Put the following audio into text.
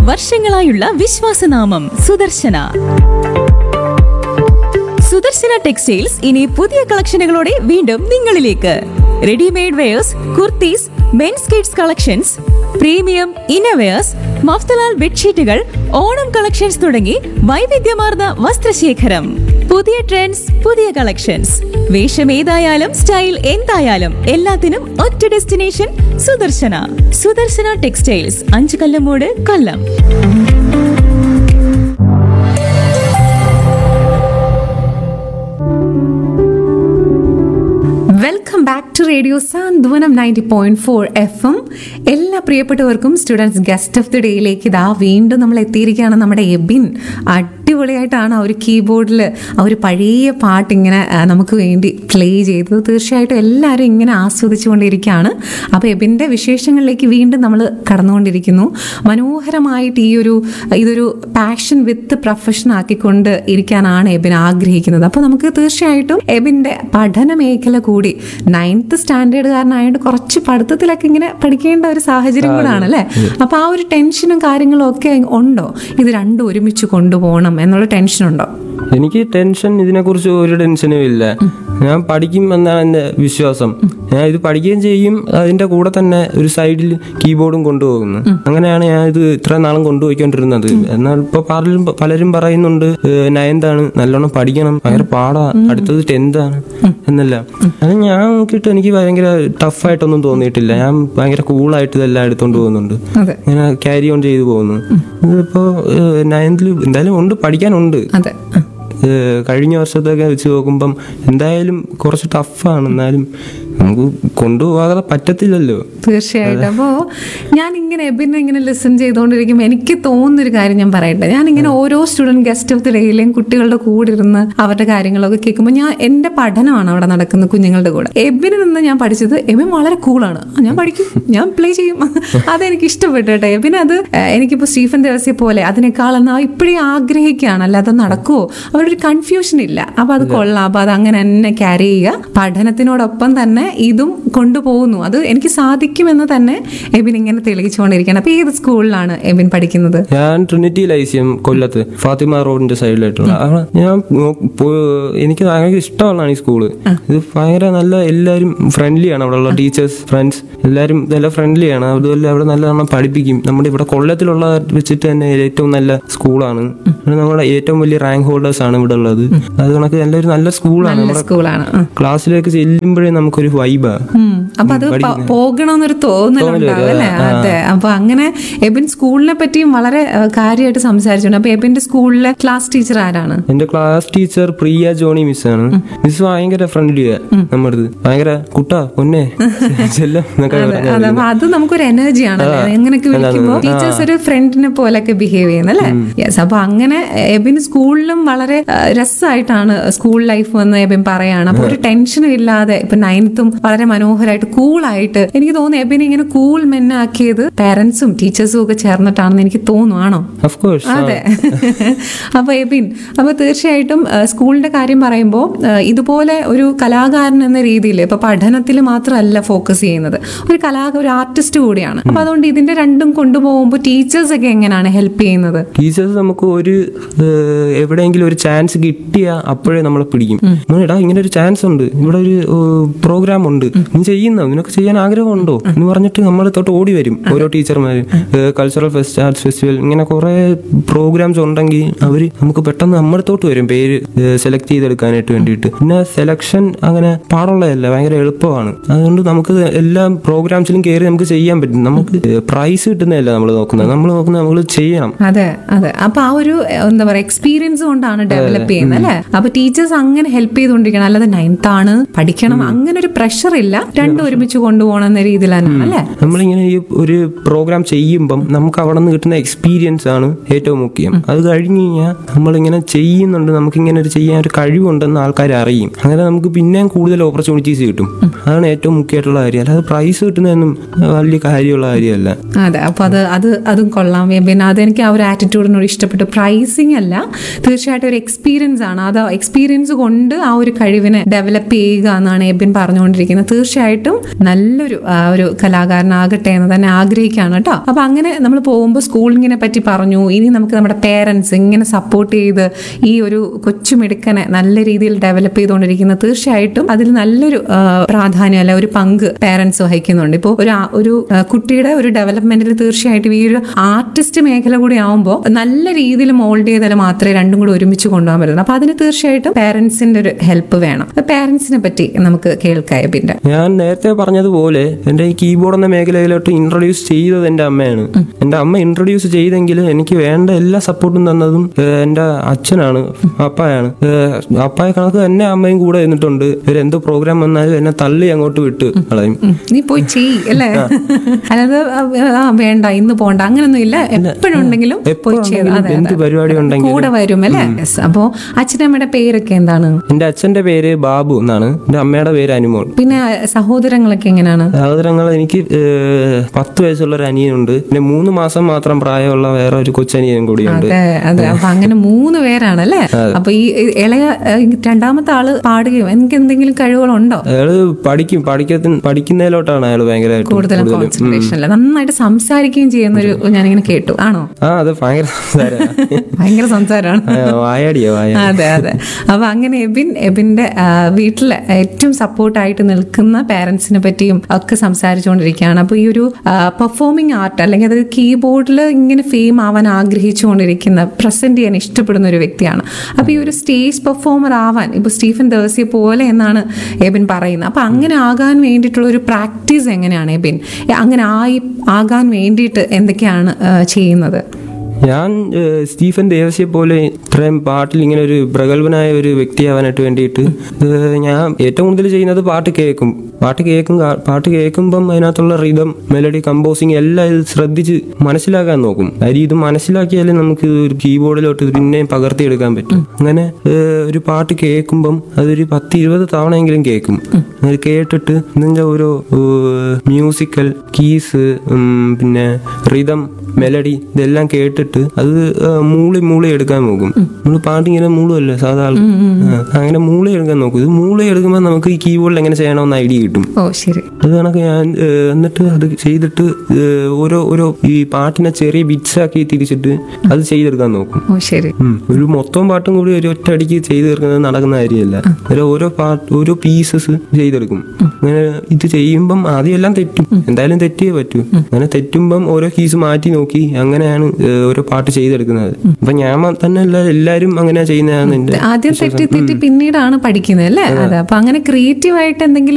വർഷങ്ങളായുള്ള വിശ്വാസനാമം സുദർശന സുദർശന ടെക്സ്റ്റൈൽസ് ഇനി പുതിയ കളക്ഷനുകളോടെ വീണ്ടും നിങ്ങളിലേക്ക് readymade wears kurtis men's kids collections premium innerwears Mafatlal ബെഡ്ഷീറ്റുകൾ ഓണം കളക്ഷൻസ് തുടങ്ങി വൈവിധ്യമാർന്ന വസ്ത്രശേഖരം പുതിയ ട്രെൻഡ്സ് പുതിയ കളക്ഷൻസ് വേഷം ഏതായാലും സ്റ്റൈൽ എന്തായാലും എല്ലാത്തിനും ഒറ്റ ഡെസ്റ്റിനേഷൻ സുദർശന സുദർശന ടെക്സ്റ്റൈൽസ് അഞ്ചു Kallamoodu Kollam welcome back to radio Santhwanam ninety point four F M എല്ലാ പ്രിയപ്പെട്ടവർക്കും സ്റ്റുഡൻസ് ഗസ്റ്റ് ഓഫ് ദി ഡേയിലേക്ക് ഇതാ വീണ്ടും നമ്മൾ എത്തിയിരിക്കുകയാണ് നമ്മുടെ എബിൻ അടിപൊളിയായിട്ടാണ് ആ ഒരു കീബോർഡിൽ ആ ഒരു പഴയ പാട്ട് ഇങ്ങനെ ആ, നമുക്ക് വേണ്ടി പ്ലേ ചെയ്തത് തീർച്ചയായിട്ടും എല്ലാവരും ഇങ്ങനെ ആസ്വദിച്ചുകൊണ്ടിരിക്കുകയാണ് അപ്പോൾ എബിൻ്റെ വിശേഷങ്ങളിലേക്ക് വീണ്ടും നമ്മൾ കടന്നുകൊണ്ടിരിക്കുന്നു മനോഹരമായിട്ട് ഈ ഒരു ഇതൊരു പാഷൻ വിത്ത് പ്രൊഫഷൻ ആക്കിക്കൊണ്ട് ഇരിക്കാനാണ് എബിൻ ആഗ്രഹിക്കുന്നത് അപ്പോൾ നമുക്ക് തീർച്ചയായിട്ടും എബിൻ്റെ പഠന മേഖല കൂടി നയൻത്ത് സ്റ്റാൻഡേർഡുകാരനായതുകൊണ്ട് കുറച്ച് പഠിത്തത്തിലൊക്കെ ഇങ്ങനെ പഠിക്കേണ്ട ഒരു സാഹചര്യം കൂടാണ് അല്ലേ അപ്പോൾ ആ ഒരു ടെൻഷനും കാര്യങ്ങളും ഒക്കെ ഉണ്ടോ ഇത് രണ്ടും ഒരുമിച്ച് കൊണ്ടുപോകണം എന്നുള്ള ടെൻഷൻ ഉണ്ടോ എനിക്ക് ടെൻഷൻ ഇതിനെക്കുറിച്ച് ഒരു ടെൻഷനും ഇല്ല ഞാൻ പഠിക്കും എന്നാണ് എൻ്റെ വിശ്വാസം ഞാൻ ഇത് പഠിക്കുകയും ചെയ്യും അതിൻ്റെ കൂടെ തന്നെ ഒരു സൈഡിൽ കീബോർഡും കൊണ്ടുപോകുന്നു അങ്ങനെയാണ് ഞാൻ ഇത് ഇത്ര നാളും കൊണ്ടുപോയിക്കൊണ്ടിരുന്നത് എന്നാൽ ഇപ്പോൾ പലരും പലരും പറയുന്നുണ്ട് നയൻതാണ് നല്ലോണം പഠിക്കണം ഭയങ്കര പാടാ അടുത്തത് ടെൻത്താണ് എന്നല്ല അത് ഞാൻ നോക്കിയിട്ട് എനിക്ക് ഭയങ്കര ടഫായിട്ടൊന്നും തോന്നിയിട്ടില്ല ഞാൻ ഭയങ്കര കൂളായിട്ട് ഇതെല്ലാം എടുത്തോണ്ട് പോകുന്നുണ്ട് അതെ ഇങ്ങനെ ക്യാരി ഓൺ ചെയ്തു പോകുന്നു ഇതിപ്പോ നയൻത്തിൽ എന്തായാലും ഉണ്ട് പഠിക്കാനുണ്ട് അതെ ഏഹ് കഴിഞ്ഞ വർഷത്തൊക്കെ വെച്ച് നോക്കുമ്പം എന്തായാലും കുറച്ച് ടഫാണ് എന്നാലും നമുക്ക് കൊണ്ടുപോകാതെ പറ്റത്തില്ലല്ലോ തീർച്ചയായിട്ടും അപ്പോൾ ഞാൻ ഇങ്ങനെ എബിനെ ഇങ്ങനെ ലിസൺ ചെയ്തുകൊണ്ടിരിക്കുമ്പോൾ എനിക്ക് തോന്നുന്നൊരു കാര്യം ഞാൻ പറയട്ടെ ഞാൻ ഇങ്ങനെ ഓരോ സ്റ്റുഡൻറ് ഗസ്റ്റ് ഓഫ് ദി ഡേയിലെയും കുട്ടികളുടെ കൂടെ ഇരുന്ന് അവരുടെ കാര്യങ്ങളൊക്കെ കേൾക്കുമ്പോൾ ഞാൻ എൻ്റെ പഠനമാണ് അവിടെ നടക്കുന്നത് കുഞ്ഞുങ്ങളുടെ കൂടെ എബിന് നിന്ന് ഞാൻ പഠിച്ചത് എബിൻ വളരെ കൂളാണ് ഞാൻ പഠിക്കും ഞാൻ പ്ലേ ചെയ്യും അതെനിക്ക് ഇഷ്ടപ്പെട്ടു കേട്ടോ എബിൻ അത് ഏഹ്, എനിക്കിപ്പോൾ സ്റ്റീഫൻ ദേവസിയെ പോലെ അതിനേക്കാൾ എന്നാൽ ഇപ്പോഴേ ആഗ്രഹിക്കുകയാണ് അല്ലാതെ നടക്കുമോ അവരുടെ ഒരു കൺഫ്യൂഷൻ ഇല്ല അപ്പൊ അത് കൊള്ളാം അപ്പൊ അത് അങ്ങനെ തന്നെ ക്യാരി ചെയ്യുക പഠനത്തിനോടൊപ്പം തന്നെ ഇതും കൊണ്ടുപോകുന്നു അത് എനിക്ക് സാധിക്കുമെന്ന് തന്നെ എബിൻ ഇങ്ങനെ തെളിയിച്ചുകൊണ്ടിരിക്കുകയാണ് അപ്പൊ ഏത് സ്കൂളിലാണ് എബിൻ പഠിക്കുന്നത് ഞാൻ ട്രിനിറ്റി ലൈസിയം കൊല്ലത്ത് ഫാത്തിമ റോഡിന്റെ സൈഡിലായിട്ടുള്ള അവിടെ ഞാൻ നോ- പോ- എനിക്ക് ഭയങ്കര ഇഷ്ടമുള്ളതാണ് ഈ സ്കൂള് ഇത് ഭയങ്കര നല്ല എല്ലാവരും ഫ്രണ്ട്ലി ആണ് അവിടെ ഉള്ള ടീച്ചേഴ്സ് ഫ്രണ്ട്സ് എല്ലാവരും നല്ല ഫ്രണ്ട്ലി ആണ് അതുപോലെ അവിടെ നല്ലവണ്ണം പഠിപ്പിക്കും നമ്മുടെ ഇവിടെ കൊല്ലത്തിലുള്ള വെച്ചിട്ട് തന്നെ ഏറ്റവും നല്ല സ്കൂളാണ് ഇവിടെ നമ്മുടെ ഏറ്റവും വലിയ റാങ്ക് ഹോൾഡേഴ്സ് ആണ് ഇവിടെ ഉള്ളത് അത് കണക്ക് നല്ലൊരു നല്ല സ്കൂളാണ് നല്ല നമ്മുടെ സ്കൂളാണ് ആ. ക്ലാസ്സിലേക്ക് ചെല്ലുമ്പോഴേ നമുക്കൊരു വൈബാ ഉം. അപ്പൊ അത് പ- പോകണമെന്നൊരു തോന്നലുണ്ടാവും അല്ലേ അതെ അപ്പൊ അങ്ങനെ എബിൻ സ്കൂളിനെ പറ്റിയും വളരെ ഏഹ്, കാര്യമായിട്ട് സംസാരിച്ചിട്ടുണ്ട് അപ്പൊ എബിന്റെ സ്കൂളിലെ ക്ലാസ് ടീച്ചർ ആരാണ് എന്റെ class teacher Priya Johny miss ആണ് മിസ് ഭയങ്കര ഫ്രണ്ട്ലിയാ നമ്മുടെ ഭയങ്കര കുട്ടാ പൊന്നെ ചെല്ലം എന്നൊക്കെ പറഞ്ഞാ അതെ അപ്പൊ അത് നമുക്കൊരു എനർജിയാണ് എങ്ങനെയൊക്കെ വിളിക്കുമ്പോൾ ടീച്ചേഴ്സ് ഒരു ഫ്രണ്ടിനെ പോലെയൊക്കെ ബിഹേവ് ചെയ്യുന്നത് അല്ലേ യെസ് അപ്പൊ അങ്ങനെ എബിൻ സ്കൂളിലും വളരെ ആ, രസമായിട്ടാണ് സ്കൂൾ ലൈഫ് എന്ന് എബിൻ പറയാണ് അപ്പൊ ഒരു ടെൻഷനും ഇല്ലാതെ ഇപ്പൊ നയൻത്തും വളരെ മനോഹരമായിട്ട് കൂളായിട്ട് എനിക്ക് തോന്നുന്നു എബിൻ ഇങ്ങനെ കൂൾ മെന്നാക്കിയത് പാരന്റ്സും ടീച്ചേഴ്സും ഒക്കെ ചേർന്നിട്ടാണെന്ന് എനിക്ക് തോന്നുവാണോ ഓഫ് കോഴ്സ് അതെ അപ്പൊ എബിൻ അപ്പൊ തീർച്ചയായിട്ടും ആ, സ്കൂളിന്റെ കാര്യം പറയുമ്പോൾ ഇതുപോലെ ഒരു കലാകാരൻ എന്ന രീതിയിൽ ഇപ്പൊ പഠനത്തിൽ മാത്രമല്ല ഫോക്കസ് ചെയ്യുന്നത് ഒരു കലാ ഒരു ആർട്ടിസ്റ്റ് കൂടിയാണ് അപ്പൊ അതുകൊണ്ട് ഇതിന്റെ രണ്ടും കൊണ്ടുപോകുമ്പോൾ ടീച്ചേഴ്സ് ഒക്കെ എങ്ങനെയാണ് ഹെൽപ്പ് ചെയ്യുന്നത് ടീച്ചേഴ്സ് നമുക്ക് ഒരു ഏഹ്, എവിടെയെങ്കിലും ഒരു ചാൻസ് കിട്ടിയ അപ്പോഴേ നമ്മളെ പിടിക്കും "മോനെ, എടാ ഇങ്ങനെ ഒരു ചാൻസ് ഉണ്ട് ഇവിടെ ഒരു പ്രോഗ്രാം ഉണ്ട് നീ ചെയ്യുന്ന നിനക്ക് ചെയ്യാൻ ആഗ്രഹമുണ്ടോ എന്ന് പറഞ്ഞിട്ട് നമ്മളെ തൊട്ട് ഓടി വരും ഓരോ ടീച്ചർമാര് കൾച്ചറൽ ഫെസ്റ്റ് ആർട്സ് ഫെസ്റ്റിവൽ ഇങ്ങനെ കുറെ പ്രോഗ്രാംസ് ഉണ്ടെങ്കിൽ അവര് നമുക്ക് പെട്ടെന്ന് നമ്മുടെ തൊട്ട് വരും പേര് സെലക്ട് ചെയ്തെടുക്കാനായിട്ട് വേണ്ടിയിട്ട് പിന്നെ സെലക്ഷൻ അങ്ങനെ പാടുള്ളതല്ല ഭയങ്കര എളുപ്പമാണ് അതുകൊണ്ട് നമുക്ക് എല്ലാ പ്രോഗ്രാംസിലും കയറി നമുക്ക് ചെയ്യാൻ പറ്റും നമുക്ക് പ്രൈസ് കിട്ടുന്നതല്ല നമ്മൾ നോക്കുന്നത് നമ്മൾ നോക്കുന്നത് നമ്മൾ ചെയ്യണം അതെ അതെ അപ്പൊ ആ ഒരു എ, എന്താ പറയാ എക്സ്പീരിയൻസ് കൊണ്ടാണ് ഡെവലപ്പ് ചെയ്യുന്നത് അല്ലെ അപ്പൊ ടീച്ചേഴ്സ് അങ്ങനെ ഹെൽപ്പ് ചെയ്തുകൊണ്ടിരിക്കണം അല്ലാതെ നയൻത്ത് ആണ് പഠിക്കണം അങ്ങനെ ഒരു പ്രഷർ ഇല്ല രണ്ടും ഒരുമിച്ച് കൊണ്ടുപോകണം എന്ന രീതിയിൽ തന്നെയാണ് അല്ലെ നമ്മളിങ്ങനെ ഈ ഒരു പ്രോഗ്രാം ചെയ്യുമ്പം നമുക്ക് അവിടെ നിന്ന് കിട്ടുന്ന എക്സ്പീരിയൻസ് ആണ് ഏറ്റവും മുഖ്യം അത് കഴിഞ്ഞ് കഴിഞ്ഞാൽ നമ്മളിങ്ങനെ ചെയ്യുന്നുണ്ട് നമുക്കിങ്ങനെ ഒരു ചെയ്യാൻ ഒരു കഴിവുണ്ടെന്ന് ആൾക്കാർ അറിയും അങ്ങനെ നമുക്ക് പിന്നെയും കൂടുതൽ ഓപ്പർച്യൂണിറ്റീസ് കിട്ടും അതാണ് ഏറ്റവും മുഖ്യമായിട്ടുള്ള കാര്യം അല്ലാതെ പ്രൈസ് കിട്ടുന്നതൊന്നും വലിയ കാര്യമുള്ള കാര്യമല്ല അതെ അപ്പൊ അത് അത് അതും കൊള്ളാം പിന്നെ അതെനിക്ക് ആ ഒരു ആറ്റിറ്റ്യൂഡിനോട് ഇഷ്ടപ്പെട്ടു പ്രൈസിങ് അല്ല തീർച്ചയായിട്ടും ഒരു എക്സ്പീരിയൻസ് ആണ് അത് എക്സ്പീരിയൻസ് കൊണ്ട് ആ ഒരു കഴിവിനെ ഡെവലപ്പ് ചെയ്യുക എന്നാണ് എബിൻ പറഞ്ഞുകൊണ്ട് പറഞ്ഞുകൊണ്ടിരിക്കുന്നത് തീർച്ചയായിട്ടും നല്ലൊരു ആ, ഒരു കലാകാരനാകട്ടെ എന്ന് തന്നെ ആഗ്രഹിക്കുകയാണ് കേട്ടോ അപ്പൊ അങ്ങനെ നമ്മൾ പോകുമ്പോൾ സ്കൂളിങ്ങിനെ പറ്റി പറഞ്ഞു ഇനി നമുക്ക് നമ്മുടെ പേരൻസ് ഇങ്ങനെ സപ്പോർട്ട് ചെയ്ത് ഈ ഒരു കൊച്ചുമിടുക്കനെ നല്ല രീതിയിൽ ഡെവലപ്പ് ചെയ്തുകൊണ്ടിരിക്കുന്ന തീർച്ചയായിട്ടും അതിൽ നല്ലൊരു ആ, പ്രാധാന്യം അല്ല ഒരു പങ്ക് പേരൻസ് വഹിക്കുന്നുണ്ട് ഇപ്പോൾ ഒരു ആ- ഒരു ആ, കുട്ടിയുടെ ഒരു ഡെവലപ്മെന്റിൽ തീർച്ചയായിട്ടും ഈ ഒരു ആർട്ടിസ്റ്റ് മേഖല കൂടി ആവുമ്പോൾ നല്ല രീതിയിൽ മോൾഡ് ചെയ്താൽ മാത്രമേ രണ്ടും കൂടി ഒരുമിച്ച് കൊണ്ടുപോകാൻ പറ്റുള്ളൂ അപ്പൊ അതിന് തീർച്ചയായിട്ടും പേരൻസിന്റെ ഒരു ഹെൽപ്പ് വേണം പേരൻസിനെ പറ്റി നമുക്ക് കേൾക്കാം പിന്നെ ഞാൻ നേരത്തെ പറഞ്ഞതുപോലെ എന്റെ ഈ കീബോർഡ് എന്ന മേഖലയിലോട്ട് ഇൻട്രൊഡ്യൂസ് ചെയ്തത് എന്റെ അമ്മയാണ് എന്റെ അമ്മ ഇൻട്രൊഡ്യൂസ് ചെയ്തെങ്കിൽ എനിക്ക് വേണ്ട എല്ലാ സപ്പോർട്ടും തന്നതും ഏഹ്, എന്റെ അച്ഛനാണ് അപ്പായാണ് ഏഹ്, അപ്പായ കണക്ക് എന്നെ അമ്മയും കൂടെ നിന്നിട്ടുണ്ട് ഇവരെന്ത് പ്രോഗ്രാം വന്നാലും എന്നെ തള്ളി അങ്ങോട്ട് വിട്ട് കളയും ഉം, നീ പോയി ചെയ് അല്ലേ അല്ലാതെ ആ, വേണ്ട ഇന്ന് പോണ്ട അങ്ങനൊന്നും ഇല്ല എപ്പോഴും ഉണ്ടെങ്കിലും പോയി എപ്പോഴും ചെയ്ത് ഉണ്ടെങ്കിലും അതെ, എന്ത് അതെ. പരിപാടി ഉണ്ടെങ്കിലും കൂടെ വരും അല്ലേ Yes. അപ്പോ അച്ഛനമ്മയുടെ പേരൊക്കെ എന്താണ് എന്റെ അച്ഛന്റെ പേര് ബാബു എന്നാണ് എന്റെ അമ്മയുടെ പേര് അനുമോൾ പിന്നെ സഹോദരങ്ങളൊക്കെ എങ്ങനെയാണ് സഹോദരങ്ങൾ എനിക്ക് ഏഹ്, പത്ത് വയസ്സുള്ള ഒരു അനിയനുണ്ട് പിന്നെ മൂന്ന് മാസം മാത്രം പ്രായമുള്ള വേറെ ഒരു കൊച്ചനിയനും കൂടിയുണ്ട് അതെ അതെ അപ്പൊ അങ്ങനെ മൂന്ന് പേരാണല്ലേ അപ്പൊ ഈ ഈ ഇളയ ഏഹ്, രണ്ടാമത്തെ ആള് പാടുകയോ എനിക്ക് എന്തെങ്കിലും കഴിവുകളുണ്ടോ അയാള് പഠിക്കും പഠിക്കത്തിന് പഠിക്കുന്നതിലോട്ടാണ് അയാൾ ഭയങ്കരമായിട്ട് കൂടുതലും കോൺസെൻട്രേഷൻ അല്ല നന്നായിട്ട് സംസാരിക്കുകയും ചെയ്യുന്നൊരു ഞാനിങ്ങനെ കേട്ടു ആണോ ആ അത് ഭയങ്കര സംസാരമാ. ഭയങ്കര സംസാരമാണ് ആ, വായാടിയോ വായ അതെ അതെ അപ്പൊ അങ്ങനെ എബിൻ എബിന്റെ ആ, വീട്ടിലെ ഏറ്റവും സപ്പോർട്ടായിട്ട് നിൽക്കുന്ന പാരന്റ്സിനെ പറ്റിയും ഒക്കെ സംസാരിച്ചുകൊണ്ടിരിക്കുകയാണ് അപ്പൊ ഈ ഒരു പെർഫോമിംഗ് ആർട്ട് അല്ലെങ്കിൽ അതായത് കീബോർഡിൽ ഇങ്ങനെ ഫെയിം ആവാൻ ആഗ്രഹിച്ചുകൊണ്ടിരിക്കുന്ന പ്രസന്റ് ചെയ്യാൻ ഇഷ്ടപ്പെടുന്ന ഒരു വ്യക്തിയാണ് അപ്പൊ ഈ ഒരു സ്റ്റേജ് പെർഫോമർ ആവാൻ ഇപ്പൊ സ്റ്റീഫൻ ദേഴ്സിയെ പോലെ എന്നാണ് എബിൻ പറയുന്നത് അപ്പൊ അങ്ങനെ ആകാൻ വേണ്ടിയിട്ടുള്ള ഒരു പ്രാക്ടീസ് എങ്ങനെയാണ് എബിൻ അങ്ങനെ ആയി ആകാൻ വേണ്ടിയിട്ട് എന്തൊക്കെയാണ് ആ, ചെയ്യുന്നത് ഞാൻ ഏഹ്, സ്റ്റീഫൻ ദേവസിയെ പോലെ ഇത്രയും പാട്ടിൽ ഇങ്ങനെ ഒരു പ്രഗത്ഭനായ ഒരു വ്യക്തിയാവാനായിട്ട് വേണ്ടിയിട്ട് ഏഹ്, ഞാൻ ഏറ്റവും കൂടുതൽ ചെയ്യുന്നത് പാട്ട് കേൾക്കും പാട്ട് കേൾക്കും കാ- പാട്ട് കേൾക്കുമ്പം അതിനകത്തുള്ള റിതം മെലഡി കമ്പോസിങ് എല്ലാം ഇത് ശ്രദ്ധിച്ച് മനസ്സിലാക്കാൻ നോക്കും കാര്യം ഇത് മനസ്സിലാക്കിയാലേ നമുക്ക് ഒരു കീബോർഡിലോട്ട് പിന്നെയും പകർത്തിയെടുക്കാൻ പറ്റും അങ്ങനെ ഏഹ്, ഒരു പാട്ട് കേൾക്കുമ്പം അതൊരു പത്ത് ഇരുപത് തവണയെങ്കിലും കേൾക്കും അത് കേട്ടിട്ട് ഇതിൻ്റെ ഓരോ മ്യൂസിക്കൽ കീസ് പിന്നെ റിതം മെലഡി ഇതെല്ലാം കേട്ടിട്ട് അത് ആ, മൂളി മൂളി എടുക്കാൻ നോക്കും നമ്മൾ പാട്ടിങ്ങനെ മൂളുമല്ലോ സാധാ ആൾ. ആ, അങ്ങനെ മൂളി എടുക്കാൻ നോക്കും ഇത് മൂളി എടുക്കുമ്പോൾ നമുക്ക് ഈ കീബോർഡിൽ എങ്ങനെ ചെയ്യണമെന്ന് ഐഡിയ കിട്ടും ഓ ശരി അത് കണക്ക് ഞാൻ ഏ, എന്നിട്ട് അത് ചെയ്തിട്ട് ഏ, ഓരോ ഓരോ ഈ പാട്ടിനെ ചെറിയ ബിറ്റ്സ് ആക്കി തിരിച്ചിട്ട് അത് ചെയ്തെടുക്കാൻ നോക്കും ഓ ശരി ഉം. ഒരു മൊത്തം പാട്ടും കൂടി ഒരു ഒറ്റ അടിക്ക് ചെയ്തു തീർക്കുന്നത് നടക്കുന്ന കാര്യമല്ല ഒരു ഓരോ പാട്ട് ഓരോ പീസസ് ചെയ്തെടുക്കും അങ്ങനെ ഇത് ചെയ്യുമ്പം ആദ്യം എല്ലാം തെറ്റും എന്തായാലും തെറ്റിയേ പറ്റൂ അങ്ങനെ തെറ്റുമ്പം ഓരോ കീസ് മാറ്റി നോക്കി അങ്ങനെയാണ് ഏഹ്, ഓരോ പാട്ട് ചെയ്തെടുക്കുന്നത് അപ്പൊ ഞാൻ മ- തന്നെ അല്ല എല്ലാരും അങ്ങനെ ചെയ്യുന്നതാണ് എന്റെ ആദ്യം തെറ്റി തെറ്റി പിന്നീടാണ് പഠിക്കുന്നത് അല്ലേ അതെ അപ്പൊ അങ്ങനെ ക്രിയേറ്റീവ് ആയിട്ട് എന്തെങ്കിലും